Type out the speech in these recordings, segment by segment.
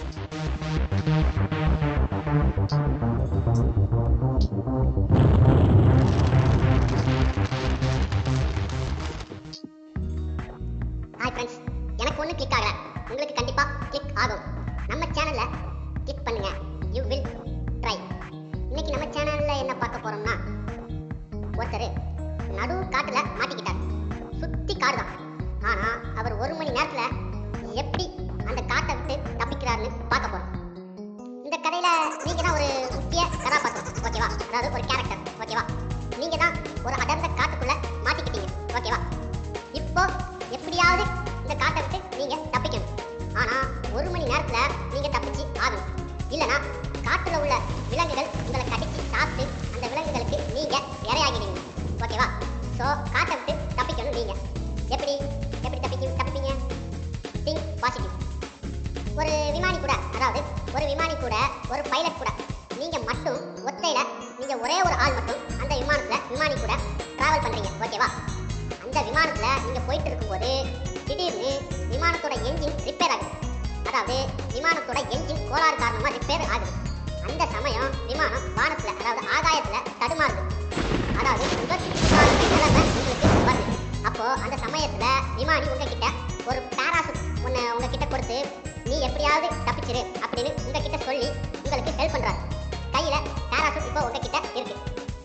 hi friends எனக்கு ஒன்றும் click ஆகல உங்களுக்கு கண்டிப்பா கிளிக் ஆகும் நம்ம சேனல்ல கிளிக் பண்ணுங்க யூ வில் ட்ரை இன்னைக்கு நம்ம சேனல்ல என்ன பார்க்க போறோம்னா ஒருத்தர் நடு காட்டுல மாட்டிக்கிட்டார் சுத்தி காடு தான் ஆனா அவர் ஒரு மணி நேரத்துல எப்படி அந்த காட்டை விட்டு தப்பிக்கிறாருன்னு பார்க்க போறோம் இந்த கதையில நீங்க தான் ஒரு முக்கிய கதாபாத்திரம் ஓகேவா அதாவது ஒரு கேரக்டர் ஓகேவா நீங்க தான் ஒரு அடர்ந்த காட்டுக்குள்ள மாட்டிக்கிட்டீங்க ஓகேவா இப்போ எப்படியாவது இந்த காட்டை விட்டு நீங்க தப்பிக்கணும் ஆனா ஒரு மணி நேரத்துல நீங்க தப்பிச்சு ஆகணும் இல்லனா காட்டுல உள்ள விலங்குகள் உங்களை கடிச்சு சாப்பிட்டு அந்த விலங்குகளுக்கு நீங்க இரையாகிடுவீங்க ஓகேவா சோ காட்டை விட்டு தப்பிக்கணும் நீங்க எப்படி எப்படி தப்பிக்க தப்பிப்பீங்க திங்க் பாசிட்டிவ் ஒரு விமானி கூட அதாவது ஒரு விமானி கூட ஒரு பைலட் கூட நீங்க மட்டும் ஒத்தையில நீங்க ஒரே ஒரு ஆள் மட்டும் அந்த விமானத்துல விமானி கூட டிராவல் பண்றீங்க ஓகேவா அந்த விமானத்துல நீங்க போயிட்டு இருக்கும்போது திடீர்னு விமானத்தோட என்ஜின் ரிப்பேர் ஆகுது அதாவது விமானத்தோட என்ஜின் கோளாறு காரணமா ரிப்பேர் ஆகுது அந்த சமயம் விமானம் வானத்துல அதாவது ஆகாயத்துல தடுமாறுது அதாவது விபத்துக்கான நிலைமை உங்களுக்கு வருது அப்போ அந்த சமயத்துல விமானி உங்ககிட்ட ஒரு பேராசூட் ஒன்று உங்ககிட்ட கொடுத்து நீ எப்படியாவது தப்பிச்சிரு அப்படின்னு உங்ககிட்ட சொல்லி உங்களுக்கு ஹெல்ப் பண்றாரு கையில பேராசூட் இப்போ உங்ககிட்ட இருக்கு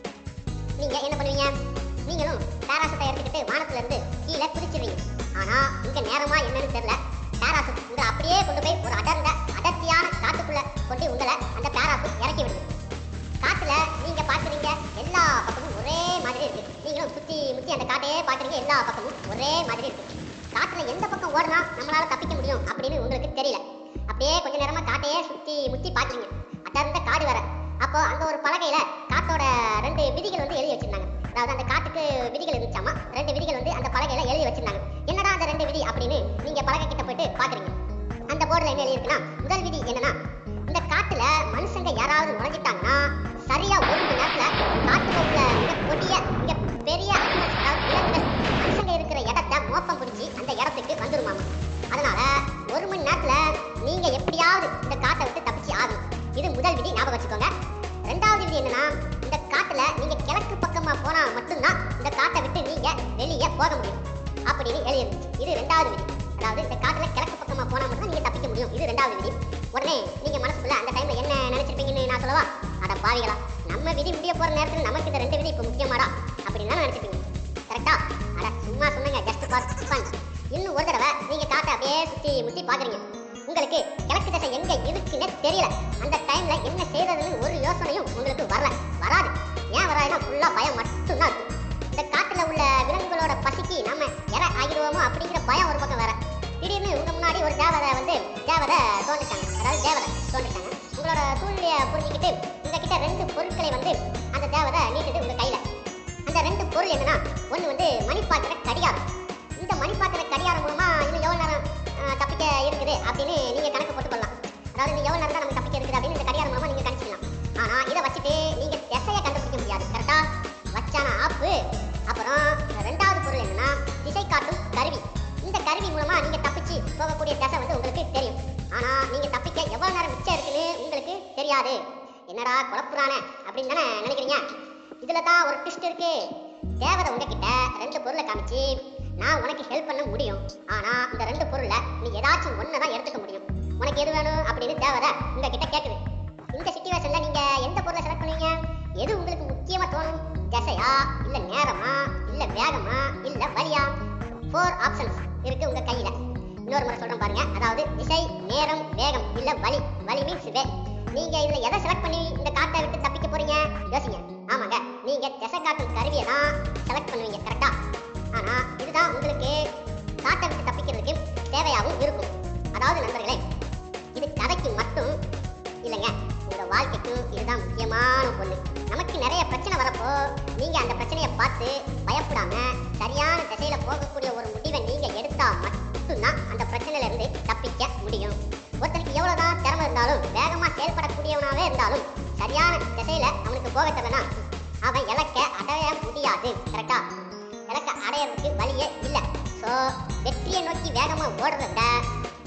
நீங்க என்ன பண்ணுவீங்க நீங்களும் பேராசூட்டை எடுத்துக்கிட்டு வானத்துல இருந்து கீழே குதிச்சிருவீங்க ஆனா இங்க நேரமா என்னன்னு தெரியல பேராசூட் உங்களை அப்படியே கொண்டு போய் ஒரு அடர்ந்த அடர்த்தியான காட்டுக்குள்ள கொண்டு உங்களை அந்த பேராசூட் இறக்கி விடுது காட்டுல நீங்க பாக்குறீங்க எல்லா பக்கமும் ஒரே மாதிரி இருக்கு நீங்களும் சுத்தி முத்தி அந்த காட்டையே பாக்குறீங்க எல்லா பக்கமும் ஒரே மாதிரி இருக்கு காட்டுல எந்த பக்கம் ஓடினா நம்மளால தப்பிக்க முடியும் அப்படின்னு உங்களுக்கு தெரியல அப்படியே கொஞ்ச நேரமா காட்டையே சுத்தி முத்தி பாக்குறீங்க அடர்ந்த காடு வேற அப்போ அங்க ஒரு பலகையில காட்டோட ரெண்டு விதிகள் வந்து எழுதி வச்சிருந்தாங்க அதாவது அந்த காட்டுக்கு விதிகள் இருந்துச்சாமா ரெண்டு விதிகள் வந்து அந்த பலகையில எழுதி வச்சிருந்தாங்க என்னடா அந்த ரெண்டு விதி அப்படின்னு நீங்க பலகை கிட்ட போயிட்டு பாக்குறீங்க அந்த போர்டுல என்ன எழுதிருக்குன்னா முதல் விதி என்னன்னா இந்த காட்டுல மனுஷங்க யாராவது நுழைஞ்சிட்டாங்கன்னா சரியா ஒரு மணி நேரத்துல காட்டுல உள்ள மிக கொடிய மிக பெரிய animals, அதாவது விலங்குகள் மனுஷங்க இருக்கிற இடத்த மோப்பம் பிடிச்சி அந்த இடத்துக்கு வந்துருமாமா அதனால ஒரு மணி நேரத்துல நீங்க எப்படியாவது இந்த காட்டை விட்டு தப்பிச்சு ஆகணும் இது முதல் விதி ஞாபகம் வச்சுக்கோங்க ரெண்டாவது விதி என்னன்னா இந்த காட்டுல நீங்க கிழக்கு பக்கமா போனா மட்டும்தான் இந்த காட்டை விட்டு நீங்க வெளியே போக முடியும் அப்படின்னு எழுதிருந்துச்சு இது ரெண்டாவது விதி அதாவது இந்த காட்டுல கிழக்கு பக்கமா போனா மட்டும் நீங்க தப்பிக்க முடியும் இது ரெண்டாவது விதி உடனே நீங்க மனசுக்குள்ள அந்த டைம்ல என்ன நினைச்சிருப்பீங்கன்னு நான் சொல்லவா அட பாவிகளா நம்ம விதி முடிய போற நேரத்துல நமக்கு இந்த ரெண்டு விதி இப்ப முக்கியமாடா அப்படின்னு தான் நினைச்சிருப்பீங்க கரெக்டா அட சும்மா சொன்னங்க ஜஸ்ட் ஃபார் ஃபன் இன்னும் ஒரு தடவை நீங்க காட்டை அப்படியே சுத்தி முத்தி பாக்குறீங்க உங்களுக்கு கிழக்கு திசை எங்க இருக்குன்னு தெரியல அந்த டைம்ல என்ன செய்யறதுன்னு ஒரு யோசனையும் உங்களுக்கு வரல வராது ஏன் வராதுன்னா ஃபுல்லா பயம் மட்டும்தான் இருக்கும் இந்த காட்டுல உள்ள விலங்குகளோட பசிக்கு நம்ம இற ஆகிடுவோமோ அப்படிங்கிற பயம் ஒரு பக்கம் வேற திடீர்னு உங்க முன்னாடி ஒரு தேவதை வந்து தேவதை தோன்றுட்டாங்க அதாவது தேவதை தோன்றுட்டாங்க உங்களோட சூழ்நிலையை புரிஞ்சுக்கிட்டு உங்ககிட்ட ரெண்டு பொருட்களை வந்து அந்த தேவதை நீட்டுது உங்க கையில அந்த ரெண்டு பொருள் என்னன்னா ஒண்ணு வந்து மணிப்பாத்திர கடிகாரம் இந்த மணிப்பாத்திர கடிகாரம் மூலமா இன்னும் எவ்வளவு நேரம் ஆஹ், தப்பிக்க இருக்குது அப்படின்னு நீங்க கணக்கு போட்டுக்கொள்ளலாம் அதாவது இன்னும் எவ்வளவு நேரம் தான் நமக்கு தப்பிக்க இருக்குது அப்படின்னு இந்த கடிகாரம் மூலமா நீங்க கணிச்சிக்கலாம் ஆனா இதை வச்சுட்டு நீங்க திசையை கண்டுபிடிக்க முடியாது கரெக்டா வச்சான ஆப்பு அப்புறம் ரெண்டாவது பொருள் என்னன்னா திசை காட்டும் கருவி இந்த கருவி மூலமா நீங்க தப்பிச்சு போகக்கூடிய திசை வந்து உங்களுக்கு தெரியும் ஆனா நீங்க தப்பிக்க எவ்வளவு நேரம் மிச்சம் இருக்குன்னு உங்களுக்கு தெரியாது என்னடா குழப்புறானே அப்படின்னு தானே நினைக்கிறீங்க இதுல தான் ஒரு ட்விஸ்ட் இருக்கு தேவதை உங்ககிட்ட ரெண்டு பொருளை காமிச்சு நான் உனக்கு ஹெல்ப் பண்ண முடியும் ஆனா இந்த ரெண்டு பொருள்ல நீ ஏதாச்சும் ஒண்ணு தான் எடுத்துக்க முடியும் உனக்கு எது வேணும் அப்படின்னு தேவதை உங்ககிட்ட கேக்குது இந்த சுச்சுவேஷன்ல நீங்க எந்த பொருளை செலக்ட் பண்ணுவீங்க எது உங்களுக்கு முக்கியமா தோணும் திசையா இல்ல நேரமா இல்ல வேகமா இல்ல வலியா ஃபோர் ஆப்ஷன்ஸ் இருக்கு உங்க கையில இன்னொரு முறை சொல்றேன் பாருங்க அதாவது திசை நேரம் வேகம் இல்ல வலி வலி மீன்ஸ் வே நீங்க இதுல எதை செலக்ட் பண்ணி இந்த காட்டை விட்டு தப்பிக்க போறீங்க யோசிங்க ஆமாங்க நீங்க திசை காட்டும் கருவியை தான் செலக்ட் பண்ணுவீங்க கரெக்டா ஆனா இதுதான் உங்களுக்கு காட்டை விட்டு தப்பிக்கிறதுக்கு தேவையாகவும் இருக்கும் அதாவது நண்பர்களே இது கதைக்கு மட்டும் இல்லைங்க உங்க வாழ்க்கைக்கும் இதுதான் முக்கியமான ஒண்ணு நமக்கு நிறைய பிரச்சனை வரப்போ நீங்க அந்த பிரச்சனையை பார்த்து பயப்படாம சரியான திசையில போகக்கூடிய ஒரு முடிவை நீங்க எடுத்தா மட்டும்தான் அந்த பிரச்சனையில இருந்து தப்பிக்க முடியும் ஒருத்தனுக்கு எவ்வளவுதான் திறமை இருந்தாலும் வேகமா செயல்படக்கூடியவனாவே இருந்தாலும் சரியான திசையில அவனுக்கு போக தெரியலனா அவன் இலக்க அடைய முடியாது கரெக்டா இலக்க அடையறதுக்கு வழியே இல்ல சோ வெற்றியை நோக்கி வேகமா ஓடுறத விட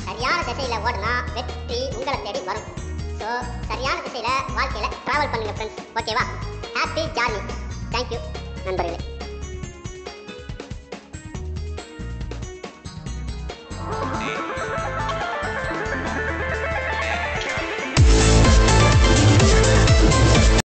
சரியான திசையில ஓடுனா வெற்றி உங்களை தேடி வரும் ஸோ சரியான திசையில வாழ்க்கையில டிராவல் பண்ணுங்க ஃப்ரெண்ட்ஸ் ஓகேவா ஹாப்பி ஜார்னி தேங்க்யூ நண்பர்களே